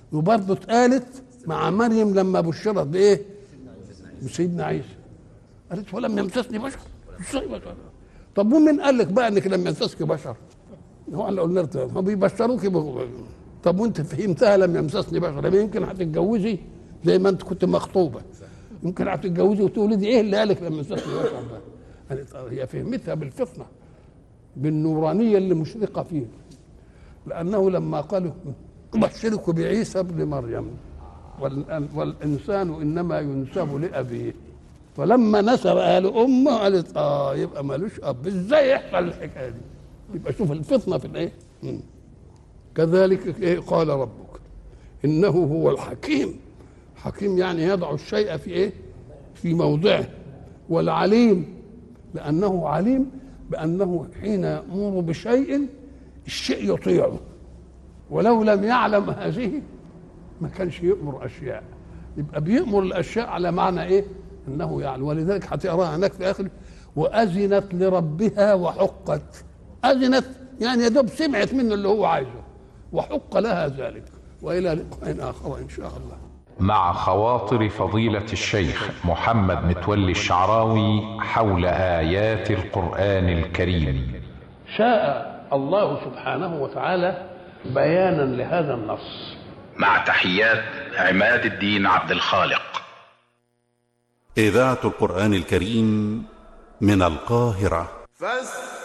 وبرضه اتقالت مع مريم لما بشرت بايه؟ بسيدنا عيسى قالت ولم يمسسني بشر ازاي بشر؟ طب ومين قال لك بقى انك لم يمسسك بشر؟ هو اللي قلنا لك هم بيبشروك ب- طب وانت فهمتها لم يمسسني بشر يبقى يمكن هتتجوزي زي ما انت كنت مخطوبه يمكن هتتجوزي وتولدي ايه اللي قالك لم يمسسني بشر ده؟ قالت آه، هي فهمتها بالفطنه بالنورانيه اللي مشرقه فيه لانه لما قالوا ابشرك بعيسى ابن مريم والآن- والانسان انما ينسب لابيه فلما نسب لامه قالت اه يبقى ملوش اب ازاي يحصل الحكايه دي يبقى شوف الفطنه في الايه مم. كذلك إيه قال ربك انه هو الحكيم حكيم يعني يضع الشيء في ايه في موضعه والعليم لانه عليم بانه حين يامر بشيء الشيء يطيعه ولو لم يعلم هذه ما كانش يأمر أشياء يبقى بيأمر الأشياء على معنى إيه؟ أنه يعلم ولذلك هتقراها هناك في آخر وأذنت لربها وحقت أذنت يعني يا دوب سمعت منه اللي هو عايزه وحق لها ذلك وإلى لقاء آخر إن شاء الله مع خواطر فضيلة الشيخ محمد متولي الشعراوي حول آيات القرآن الكريم شاء الله سبحانه وتعالى بيانا لهذا النص مع تحيات عماد الدين عبد الخالق إذاعة القرآن الكريم من القاهرة فاستمعوا